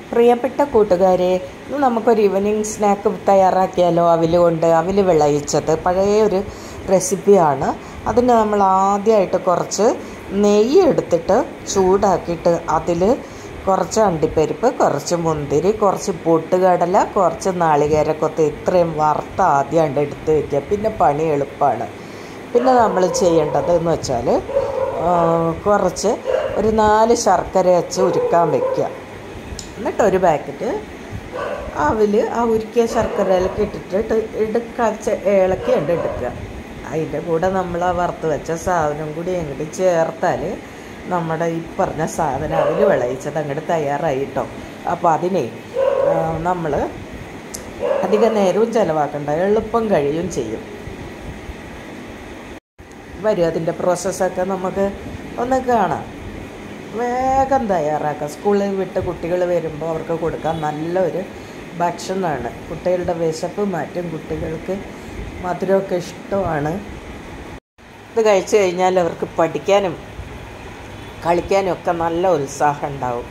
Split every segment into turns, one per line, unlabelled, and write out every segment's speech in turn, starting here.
പ്രിയപ്പെട്ട കൂട്ടുകാരെ ഇന്ന് നമുക്കൊരു ഈവനിങ് സ്നാക്ക് തയ്യാറാക്കിയാലോ അവിൽ കൊണ്ട് അവിൽ വിളയിച്ചത് പഴയ ഒരു റെസിപ്പിയാണ് അതിന് നമ്മൾ ആദ്യമായിട്ട് കുറച്ച് നെയ്യ് എടുത്തിട്ട് ചൂടാക്കിയിട്ട് അതിൽ കുറച്ച് അണ്ടിപ്പരിപ്പ് കുറച്ച് മുന്തിരി കുറച്ച് പൊട്ടുകടല കുറച്ച് നാളികേരക്കൊത്ത് ഇത്രയും വറുത്ത് ആദ്യമായിട്ട് എടുത്ത് വയ്ക്കുക പിന്നെ പണി എളുപ്പമാണ് പിന്നെ നമ്മൾ ചെയ്യേണ്ടത് എന്ന് വെച്ചാൽ കുറച്ച് ഒരു നാല് ശർക്കര വെച്ച് ഉരുക്കാൻ വെക്കുക എന്നിട്ട് ഒരു പാക്കറ്റ് അവിൽ ആ ഉരുക്കിയ ശർക്കരയിലേക്ക് ഇട്ടിട്ട് എടുക്കാൻ ഇളക്കി ഉണ്ട് എടുക്കുക അതിൻ്റെ കൂടെ നമ്മൾ ആ വറുത്ത് വെച്ച സാധനം കൂടി അങ്ങോട്ട് ചേർത്താൽ നമ്മുടെ ഈ പറഞ്ഞ സാധനം അവിൽ വിളയിച്ചത് അങ്ങോട്ട് തയ്യാറായി കേട്ടോ അപ്പോൾ അതിനെ നമ്മൾ അധിക നേരവും ചിലവാക്കണ്ട എളുപ്പം കഴിയും ചെയ്യും വരും അതിൻ്റെ പ്രോസസ്സൊക്കെ നമുക്ക് ഒന്ന് കാണാം വേഗം തയ്യാറാക്കാം സ്കൂളിൽ വിട്ട് കുട്ടികൾ വരുമ്പോൾ അവർക്ക് കൊടുക്കാൻ നല്ലൊരു ഭക്ഷണമാണ് കുട്ടികളുടെ വിശപ്പ് മാറ്റും കുട്ടികൾക്ക് മധുരമൊക്കെ ഇഷ്ടമാണ് ഇത് കഴിച്ചു കഴിഞ്ഞാൽ അവർക്ക് പഠിക്കാനും കളിക്കാനും ഒക്കെ നല്ല ഉത്സാഹം ഉണ്ടാവും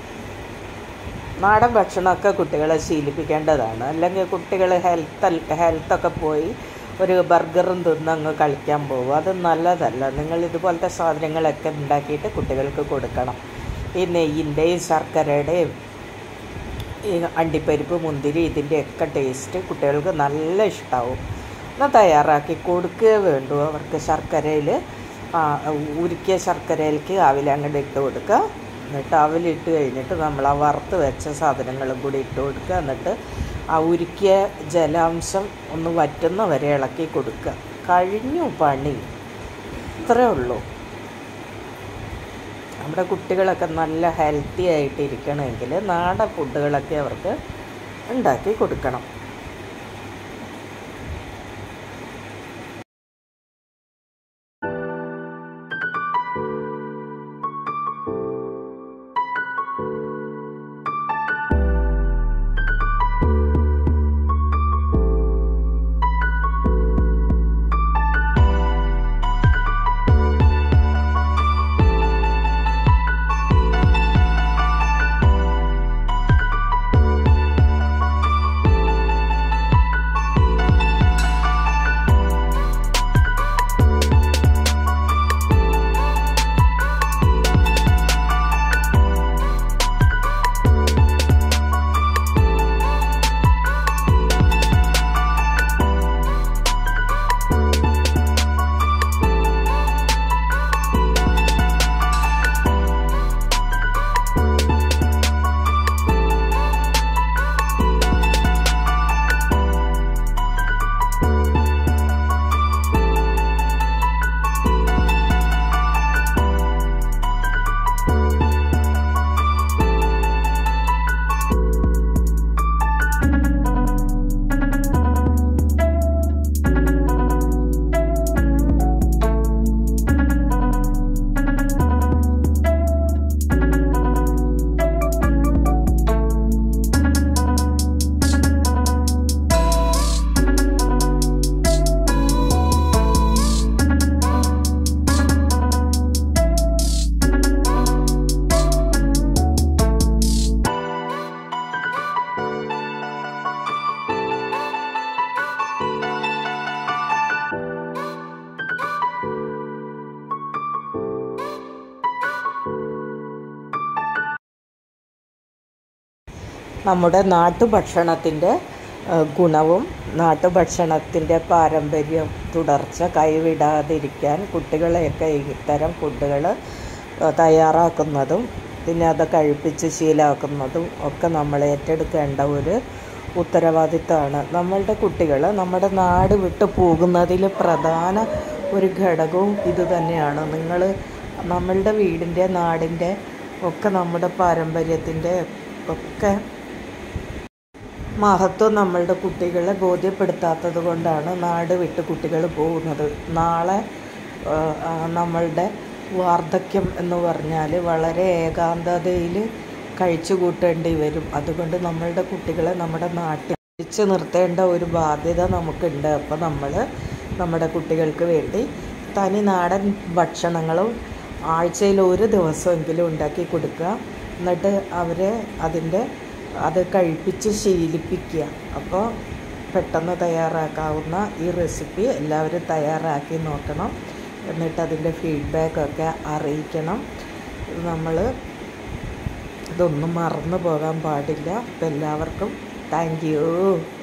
നാടൻ ഭക്ഷണമൊക്കെ കുട്ടികളെ ശീലിപ്പിക്കേണ്ടതാണ് അല്ലെങ്കിൽ കുട്ടികൾ ഹെൽത്ത് ഹെൽത്തൊക്കെ പോയി ഒരു ബർഗറും തിന്നങ്ങ് കളിക്കാൻ പോകും അത് നല്ലതല്ല നിങ്ങൾ ഇതുപോലത്തെ സാധനങ്ങളൊക്കെ ഉണ്ടാക്കിയിട്ട് കുട്ടികൾക്ക് കൊടുക്കണം ഈ നെയ്യിൻ്റെയും ശർക്കരയുടെയും ഈ അണ്ടിപ്പരിപ്പ് മുന്തിരി ഇതിൻ്റെയൊക്കെ ടേസ്റ്റ് കുട്ടികൾക്ക് നല്ല ഇഷ്ടമാവും എന്നാൽ തയ്യാറാക്കി കൊടുക്കുക വേണ്ടു അവർക്ക് ശർക്കരയിൽ ഉരുക്കിയ ശർക്കരയിലേക്ക് അവിലങ്ങോട്ട് ഇട്ട് കൊടുക്കുക എന്നിട്ട് അവിലിട്ട് കഴിഞ്ഞിട്ട് നമ്മൾ ആ വറുത്ത് വെച്ച സാധനങ്ങളും കൂടി ഇട്ട് കൊടുക്കുക എന്നിട്ട് ആ ഉരുക്കിയ ജലാംശം ഒന്ന് വറ്റുന്ന വരെ ഇളക്കി കൊടുക്കുക കഴിഞ്ഞു പണി ഇത്രേ ഉള്ളൂ നമ്മുടെ കുട്ടികളൊക്കെ നല്ല ഹെൽത്തി ആയിട്ട് ഇരിക്കണമെങ്കിൽ നാടൻ ഫുഡുകളൊക്കെ അവർക്ക് ഉണ്ടാക്കി കൊടുക്കണം നമ്മുടെ നാട്ടുഭക്ഷണത്തിൻ്റെ ഗുണവും നാട്ടുഭക്ഷണത്തിൻ്റെ പാരമ്പര്യം തുടർച്ച കൈവിടാതിരിക്കാൻ കുട്ടികളെയൊക്കെ ഇത്തരം ഫുഡുകൾ തയ്യാറാക്കുന്നതും പിന്നെ അത് കഴിപ്പിച്ച് ശീലമാക്കുന്നതും ഒക്കെ നമ്മൾ ഏറ്റെടുക്കേണ്ട ഒരു ഉത്തരവാദിത്തമാണ് നമ്മളുടെ കുട്ടികൾ നമ്മുടെ നാട് വിട്ടു പോകുന്നതിൽ പ്രധാന ഒരു ഘടകവും ഇത് തന്നെയാണ് നിങ്ങൾ നമ്മളുടെ വീടിൻ്റെ നാടിൻ്റെ ഒക്കെ നമ്മുടെ പാരമ്പര്യത്തിൻ്റെ ഒക്കെ മഹത്വം നമ്മളുടെ കുട്ടികളെ ബോധ്യപ്പെടുത്താത്തത് കൊണ്ടാണ് നാട് വിട്ട് കുട്ടികൾ പോകുന്നത് നാളെ നമ്മളുടെ വാർദ്ധക്യം എന്ന് പറഞ്ഞാൽ വളരെ ഏകാന്തതയിൽ കഴിച്ചു കൂട്ടേണ്ടി വരും അതുകൊണ്ട് നമ്മളുടെ കുട്ടികളെ നമ്മുടെ നാട്ടിൽ പിടിച്ചു നിർത്തേണ്ട ഒരു ബാധ്യത നമുക്കുണ്ട് അപ്പോൾ നമ്മൾ നമ്മുടെ കുട്ടികൾക്ക് വേണ്ടി തനി നാടൻ ഭക്ഷണങ്ങളും ആഴ്ചയിൽ ഒരു ദിവസമെങ്കിലും ഉണ്ടാക്കി കൊടുക്കുക എന്നിട്ട് അവരെ അതിൻ്റെ അത് കഴിപ്പിച്ച് ശീലിപ്പിക്കുക അപ്പോൾ പെട്ടെന്ന് തയ്യാറാക്കാവുന്ന ഈ റെസിപ്പി എല്ലാവരും തയ്യാറാക്കി നോക്കണം എന്നിട്ട് അതിൻ്റെ ഫീഡ്ബാക്കൊക്കെ അറിയിക്കണം നമ്മൾ ഇതൊന്നും മറന്നു പോകാൻ പാടില്ല അപ്പം എല്ലാവർക്കും താങ്ക് യു